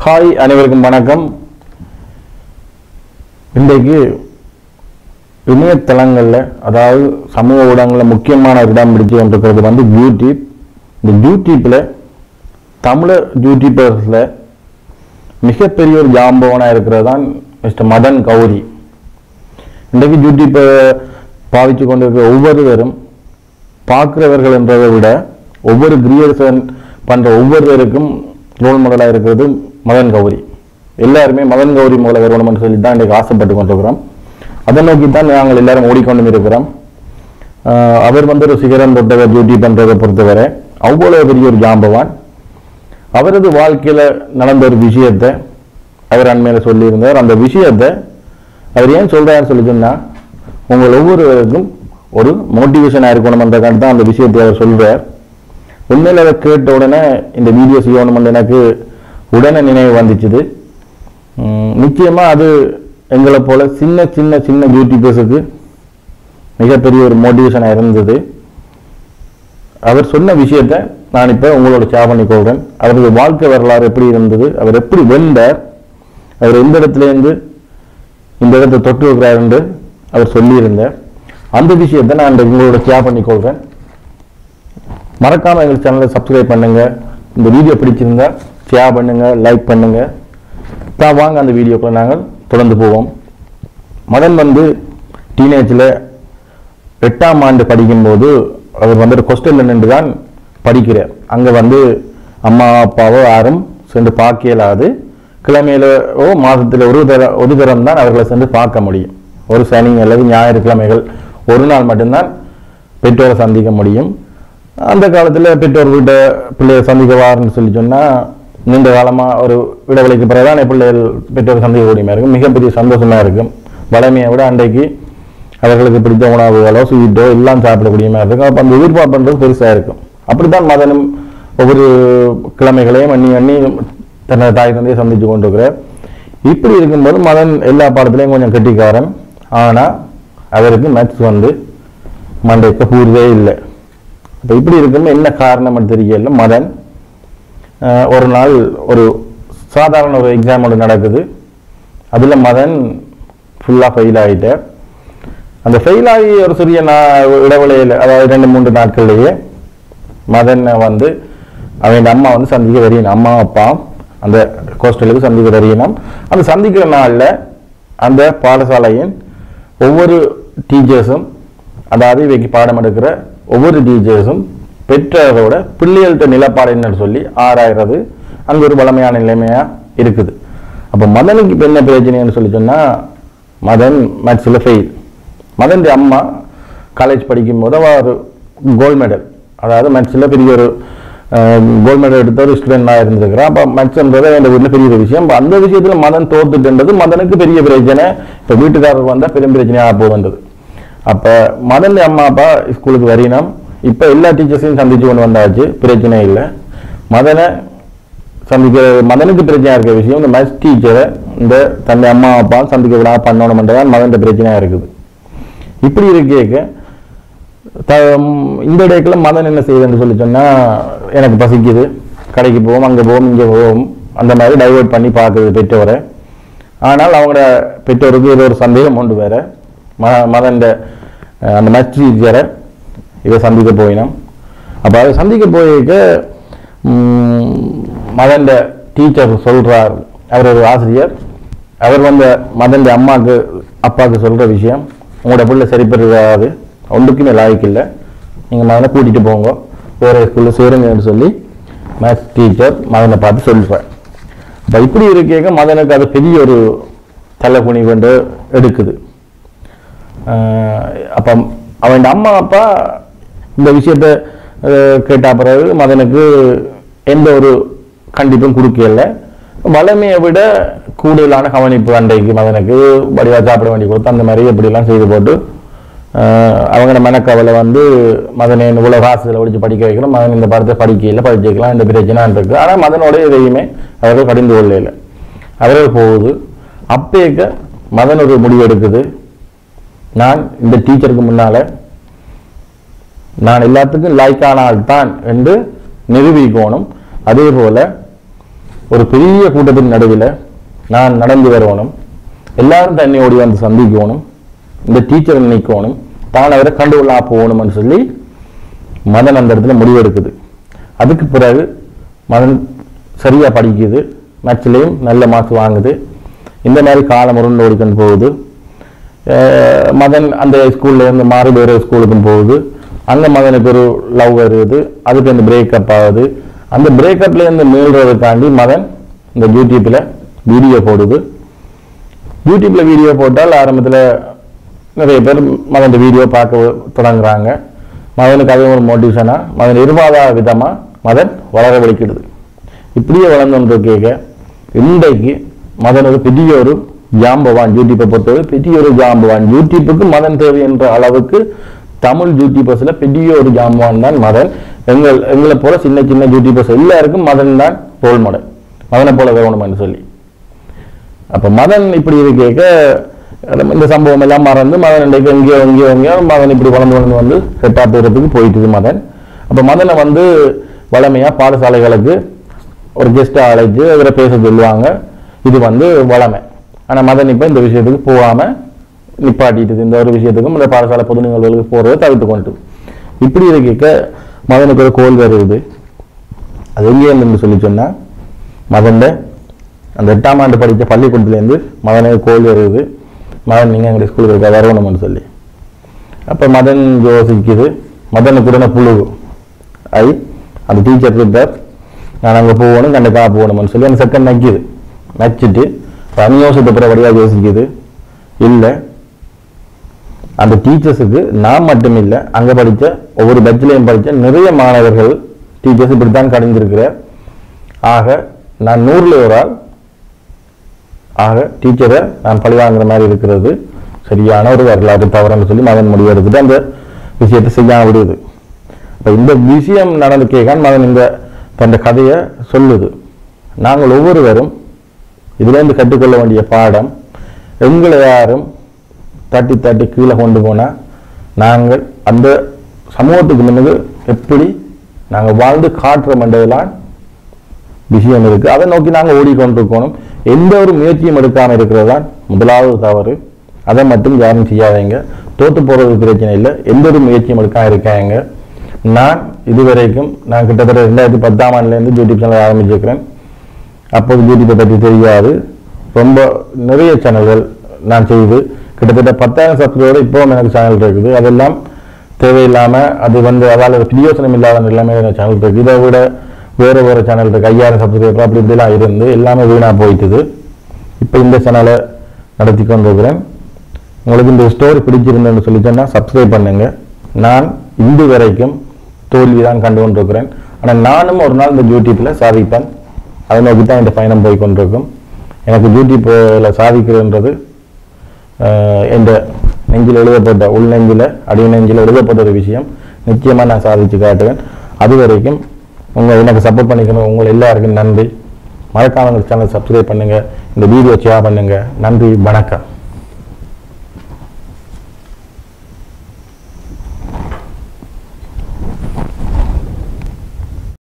hi அனைவருக்கும் வணக்கம் இன்றைக்கு இணையதளங்களில் அதாவது சமூக ஊடகங்களில் முக்கியமான ஒரு இடம் பிடிச்சு கொண்டிருக்கிறது வந்து யூடியூப் இந்த யூடியூப்பில் தமிழர் யூடியூபர்ஸில் மிகப்பெரிய ஒரு ஜாம்பவனாக இருக்கிறது தான் மிஸ்டர் மதன் கௌரி இன்றைக்கு யூடியூப்பை பாவிச்சு கொண்டிருக்கிற ஒவ்வொருவரும் பார்க்கிறவர்கள் என்றதை விட ஒவ்வொரு கிரியேஷன் பண்ணுற ஒவ்வொருவருக்கும் ரோல் மாடலாக இருக்கிறது மதன் கௌரி எல்லாருமே மதன் கௌரி மூலம் வரணும்னு சொல்லி தான் இன்றைக்கு ஆசைப்பட்டு கொண்டிருக்கிறோம் அதை நோக்கி தான் நாங்கள் எல்லாரும் ஓடிக்கொண்டும் இருக்கிறோம் ஆஹ் அவர் வந்து ஒரு சிகரம் தொட்டவர் டியூட்டி பண்ணுறதை பொறுத்தவரை அவ்வளோ பெரிய ஒரு ஜாம்பவான் அவரது வாழ்க்கையில் நடந்த ஒரு விஷயத்தை அவர் அண்மையில் சொல்லியிருந்தார் அந்த விஷயத்தை அவர் ஏன் சொல்றாருன்னு சொல்லி சொன்னா உங்கள் ஒவ்வொருவருக்கும் ஒரு மோட்டிவேஷனாக இருக்கணும்ன்றக்காண்டி தான் அந்த விஷயத்தை அவர் சொல்றார் உண்மையில் அதை கேட்ட உடனே இந்த வீடியோ செய்யணும்னு எனக்கு உடனே நினைவு வந்துச்சுது உம், நிச்சயமா அது எங்களை போல சின்ன சின்ன சின்ன யூடியூபர்ஸுக்கு மிகப்பெரிய ஒரு மோட்டிவேஷனாக இருந்தது அவர் சொன்ன விஷயத்தை நான் இப்போ உங்களோட ஷேர் பண்ணிக்கொள்கிறேன் அவரது வாழ்க்கை வரலாறு எப்படி இருந்தது அவர் எப்படி வென்றார் அவர் எந்த இடத்துலேருந்து இந்த இடத்தை தொட்டு வைக்கிறார் என்று அவர் சொல்லியிருந்தார் அந்த விஷயத்தை நான் இன்றைக்கு உங்களோட ஷேர் பண்ணிக்கொள்கிறேன் மறக்காம எங்கள் சேனலை சப்ஸ்கிரைப் பண்ணுங்க இந்த வீடியோ பிடிச்சிருந்தா ஷேர் பண்ணுங்க லைக் பண்ணுங்க தான் வாங்க அந்த வீடியோக்குள்ள நாங்கள் தொடர்ந்து போவோம் மதன் வந்து டீனேஜில் எட்டாம் ஆண்டு படிக்கும்போது அவர் வந்து ஒரு ஹாஸ்டலில் நின்று தான் படிக்கிறார் அங்கே வந்து அம்மா அப்பாவோ யாரும் சென்று பார்க்க இயலாது கிழமையிலோ மாதத்தில் ஒரு தர ஒரு தரம் தான் அவர்களை சென்று பார்க்க முடியும் ஒரு சனி அல்லது ஞாயிற்றுக்கிழமைகள் ஒரு நாள் மட்டும்தான் பெற்றோரை சந்திக்க முடியும் அந்த காலத்தில் பெற்றோர் வீட்டை பிள்ளையை சந்திக்க வாருன்னு சொல்லி சொன்னால் நீண்ட காலமாக ஒரு இடைவெளிக்கு பிறகுதான் பிள்ளைகள் பெற்றோர் சந்திக்கக்கூடியமாக இருக்கும் மிகப்பெரிய சந்தோஷமாக இருக்கும் வளமையை விட அன்றைக்கு அவர்களுக்கு பிடித்த உணவுகளோ ஸ்வீட்டோ எல்லாம் சாப்பிடக்கூடிய மாதிரி இருக்கும் அப்போ அந்த எதிர்பார்ப்புன்றது பெருசாக இருக்கும் அப்படித்தான் மதனும் ஒவ்வொரு கிழமைகளையும் அண்ணி அண்ணி தன்னோட தாய் தந்தையை சந்தித்து கொண்டிருக்கிறார் இப்படி இருக்கும்போது மதன் எல்லா பாடத்துலையும் கொஞ்சம் கெட்டிக்காரன் ஆனால் அவருக்கு மேத்ஸ் வந்து மண்டைக்கு பூர்வே இல்லை அப்போ இப்படி இருக்கும்போது என்ன காரணம் தெரியல மதன் ஆஹ், ஒரு நாள் ஒரு சாதாரண ஒரு எக்ஸாம் ஒன்று நடக்குது அதில் மதன் ஃபுல்லாக ஃபெயில் ஆகிட்டார் அந்த ஃபெயில் ஆகி ஒரு சிறிய நா இடைவெளியில் அதாவது ரெண்டு மூன்று நாட்கள்லேயே மதனை வந்து அவன் அம்மா வந்து சந்திக்க தெரியணும் அம்மா அப்பா அந்த ஹாஸ்டலுக்கு சந்திக்க தெரியணும் அந்த சந்திக்கிற நாளில் அந்த பாடசாலையின் ஒவ்வொரு டீச்சர்ஸும் அதாவது இவைக்கு பாடம் எடுக்கிற ஒவ்வொரு டீச்சர்ஸும் பெற்றோரோட பிள்ளைகள்கிட்ட நிலப்பாடு என்னன்னு சொல்லி ஆராயிறது அங்கே ஒரு வளமையான நிலைமையாக இருக்குது அப்போ மதனுக்கு இப்போ என்ன பிரச்சனைன்னு சொல்லி சொன்னால் மதன் மேத்ஸில் ஃபெயில் மதன் அம்மா காலேஜ் படிக்கும்போது அவ ஒரு கோல்டு மெடல் அதாவது மேத்ஸில் பெரிய ஒரு கோல்டு மெடல் எடுத்த ஒரு ஸ்டூடெண்டாக இருந்திருக்கிறான் அப்போ மேத்ஸ்ன்றது என் வீட்டில் பெரிய ஒரு விஷயம் அப்ப அந்த விஷயத்தில் மதன் தோத்துட்டுன்றது மதனுக்கு பெரிய பிரச்சனை இப்போ வீட்டுக்காரருக்கு வந்தால் பெரும் பிரச்சனையாக போகுன்றது அப்போ மதன் அம்மா அப்பா ஸ்கூலுக்கு வரையினோம் இப்போ எல்லா டீச்சர்ஸையும் சந்திச்சு கொண்டு வந்தாச்சு பிரச்சனை இல்லை மதனை சந்திக்கிற மதனுக்கு பிரச்சனையா இருக்க விஷயம் இந்த மேத்ஸ் டீச்சரை இந்த தன்னை அம்மா அப்பா சந்திக்க விடாம பண்ணணும்ன்றதான் மதன் பிரச்சனையா இருக்குது இப்படி இருக்கேக்க த இந்த டேக்கில் மதன் என்ன செய்யுதுன்னு சொல்லி சொன்னா எனக்கு பசிக்குது கடைக்கு போவோம் அங்கே போவோம் இங்கே போவோம் அந்த மாதிரி டைவர்ட் பண்ணி பார்க்குது பெற்றோரை ஆனால் அவங்களோட பெற்றோருக்கு இது ஒரு சந்தேகம் கொண்டு வேற ம மதன் அந்த மேத்ஸ் டீச்சரை இதை சந்திக்க போயினோம் அப்போ அதை சந்திக்க போயிருக்க மதன் டீச்சர் சொல்றார் அவர் ஒரு ஆசிரியர் அவர் வந்து மதன் அம்மாவுக்கு அப்பாவுக்கு சொல்ற விஷயம் உங்களோட பிள்ளை சரிப்படுறாது ஒன்றுக்குமே லாய்க்கு இல்லை நீங்கள் மதனை கூட்டிகிட்டு போங்க வேறு ஸ்கூலில் சேருங்கன்னு சொல்லி மேத்ஸ் டீச்சர் மதனை பார்த்து சொல்கிறார் அப்போ இப்படி இருக்க மதனுக்கு அது பெரிய ஒரு தலை குனிவென்று எடுக்குது அப்போ அவன் அம்மா அப்பா இந்த விஷயத்த அஹ், கேட்ட பிறகு மதனுக்கு எந்த ஒரு கண்டிப்பும் கொடுக்கல வளமையை விட கூடுதலான கவனிப்பு அன்றைக்கு மதனுக்கு வடிவா சாப்பிட வேண்டி கொடுத்து அந்த மாதிரி எப்படிலாம் செய்து போட்டு அஹ், அவங்களோட மனக்கவலை வந்து மதனை இவ்வளோ காசுல ஒழிச்சு படிக்க வைக்கணும் மதன் இந்த படத்தை படிக்கல படிச்சு வைக்கலாம் இந்த பிரச்சனை இருக்கு ஆனால் மதனோட எதையுமே அவர்கள் கடிந்து கொள்ளல அவர்கள் போகுது அப்பேக்க மதன் ஒரு முடிவு எடுக்குது நான் இந்த டீச்சருக்கு முன்னால நான் எல்லாத்துக்கும் லைக்கான ஆள் தான் என்று நிரூபிக்கணும் அதே போல ஒரு பெரிய கூட்டத்தின் நடுவில் நான் நடந்து வரணும் எல்லாரும் தண்ணி ஓடி வந்து சந்திக்கணும் இந்த டீச்சரை நிற்கணும் தான் அவரை கண்டுகொள்ளா போகணும்னு சொல்லி மதன் அந்த இடத்துல முடிவெடுக்குது அதுக்கு பிறகு மதன் சரியாக படிக்குது மேட்ச்லேயும் நல்ல மார்க்ஸ் வாங்குது இந்த மாதிரி காலம் உருண்டு ஓடிக்கொண்டு போகுது அஹ் மதன் அந்த ஸ்கூல்ல இருந்து மாறி வேறு ஸ்கூலுக்கும் போகுது அங்க மதனுக்கு ஒரு லவ் வருது அதுக்கு அந்த பிரேக்கப் ஆகுது அந்த பிரேக்கப்ல இருந்து மீள்றதுக்காண்டி மதன் இந்த யூடியூப்ல வீடியோ போடுது யூடியூப்ல வீடியோ போட்டால் ஆரம்பத்தில் நிறைய பேர் மதன் வீடியோ பார்க்க தொடங்குறாங்க மதனுக்கு அது ஒரு மோட்டிவேஷனா மதன் எதிர்பாராத விதமா மதன் வளர வலிக்கிடுது இப்படியே வளர்ந்து கேட்க இன்றைக்கு மதன் ஒரு பெரிய ஒரு ஜாம்பவான் யூடியூப்பை பொறுத்தவரை பெரிய ஒரு ஜாம்பவான் யூடியூப்புக்கு மதன் தேவை என்ற அளவுக்கு தமிழ் யூடியூபர்ஸ்ல பெரிய ஒரு ஜாம்பவான் தான் மதன் எங்கள் எங்களை போல சின்ன சின்ன யூடியூபர்ஸ் எல்லாருக்கும் மதன் தான் ரோல் மாடல் மதனை போல வேணும்னு சொல்லி அப்ப மதன் இப்படி இருக்க இந்த சம்பவம் எல்லாம் மறந்து மதன் இன்றைக்கு எங்கேயோ எங்கேயோ எங்கேயோ மதன் இப்படி வளர்ந்து வளர்ந்து வந்து செட்டா போகிறதுக்கு போயிட்டுது மதன் அப்ப மதனை வந்து வளமையா பாடசாலைகளுக்கு ஒரு கெஸ்ட்டை அழைச்சு அவரை பேச சொல்லுவாங்க இது வந்து வளமை ஆனா மதன் இப்ப இந்த விஷயத்துக்கு போகாம நிப்பாட்டிட்டு இந்த ஒரு விஷயத்துக்கும் இந்த பாடசாலை பொது நிகழ்வுகளுக்கு போறதை தவிர்த்து கொண்டு இப்படி இருக்க மதனுக்கு ஒரு கோல் வருது அது எங்கே இருந்து சொல்லி சொன்னா மதன்ட அந்த எட்டாம் ஆண்டு படித்த பள்ளிக்கூடத்துலேருந்து மதனுக்கு கோல் வருது மதன் நீங்கள் எங்களுடைய ஸ்கூலுக்கு இருக்க வரணும்னு சொல்லி அப்போ மதன் யோசிக்குது மதனுக்கு உடனே புழு ஐ அந்த டீச்சர் இருப்பார் நான் அங்கே போகணும் கண்டிப்பாக போகணும்னு சொல்லி அந்த செகண்ட் நக்கிது நச்சிட்டு அநியோசத்தை பிறபடியாக யோசிக்குது இல்லை அந்த டீச்சர்ஸுக்கு நான் மட்டும் இல்லை அங்கே படித்த ஒவ்வொரு பேட்ச்லையும் படித்த நிறைய மாணவர்கள் டீச்சர்ஸ் இப்படித்தான் கடைஞ்சிருக்கிறார் ஆக நான் நூறில் ஒரு ஆள் ஆக டீச்சரை நான் பழி வாங்குற மாதிரி இருக்கிறது சரியான ஒரு வரலாறு தவறுன்னு சொல்லி மகன் முடிவு எடுத்துட்டு அந்த விஷயத்தை செய்யாம விடுது அப்ப இந்த விஷயம் நடந்து கேட்கான் மகன் இந்த தன் கதையை சொல்லுது நாங்கள் ஒவ்வொருவரும் இதிலிருந்து கற்றுக்கொள்ள வேண்டிய பாடம் எங்களை யாரும் தட்டி தட்டி கீழே கொண்டு போனால் நாங்கள் அந்த சமூகத்துக்கு முன்னுக்கு எப்படி நாங்கள் வாழ்ந்து காட்டுறோம் என்றதெல்லாம் விஷயம் இருக்கு அதை நோக்கி நாங்கள் ஓடிக்கொண்டிருக்கணும் எந்த ஒரு முயற்சியும் எடுக்காம இருக்கிறது தான் முதலாவது தவறு அதை மட்டும் யாரும் செய்யாதீங்க தோத்து போறது பிரச்சனை இல்லை எந்த ஒரு முயற்சியும் எடுக்காம இருக்காங்க நான் இதுவரைக்கும் நான் கிட்டத்தட்ட ரெண்டாயிரத்தி பத்தாம் ஆண்டுலேருந்து யூடியூப் சேனல் ஆரம்பிச்சிருக்கிறேன் அப்போது யூடியூப்பை பற்றி தெரியாது ரொம்ப நிறைய சேனல்கள் நான் செய்து கிட்டத்தட்ட பத்தாயிரம் சப்ஸ்கிரைபர் இப்போவும் எனக்கு சேனல் இருக்குது அதெல்லாம் தேவையில்லாமல் அது வந்து அதால் பிரியோசனம் இல்லாத நிலைமை எனக்கு சேனல் இருக்குது இதை விட வேறு வேறு சேனல் இருக்குது ஐயாயிரம் சப்ஸ்கிரைபர் அப்படி இப்படிலாம் இருந்து எல்லாமே வீணாக போயிட்டுது இப்போ இந்த சேனலை நடத்தி கொண்டிருக்கிறேன் உங்களுக்கு இந்த ஸ்டோரி பிடிச்சிருந்தேன்னு சொல்லி சொன்னால் சப்ஸ்கிரைப் பண்ணுங்க நான் இன்று வரைக்கும் தோல்வி தான் கண்டு கொண்டிருக்கிறேன் ஆனால் நானும் ஒரு நாள் இந்த யூடியூப்பில் சாதிப்பேன் அதை நோக்கி தான் இந்த பயணம் போய் கொண்டிருக்கும் எனக்கு யூடியூப்பில் சாதிக்கிறதுன்றது என்ற நெஞ்சில் எழுதப்பட்ட உள் நெஞ்சில் அடி நெஞ்சில் எழுதப்பட்ட ஒரு விஷயம் நிச்சயமாக நான் சாதிச்சு காட்டுவேன் அது வரைக்கும் உங்கள் எனக்கு சப்போர்ட் பண்ணிக்கணும் உங்கள் எல்லாருக்கும் நன்றி மறக்காம சேனல் சப்ஸ்கிரைப் பண்ணுங்கள் இந்த வீடியோ ஷேர் பண்ணுங்கள் நன்றி வணக்கம்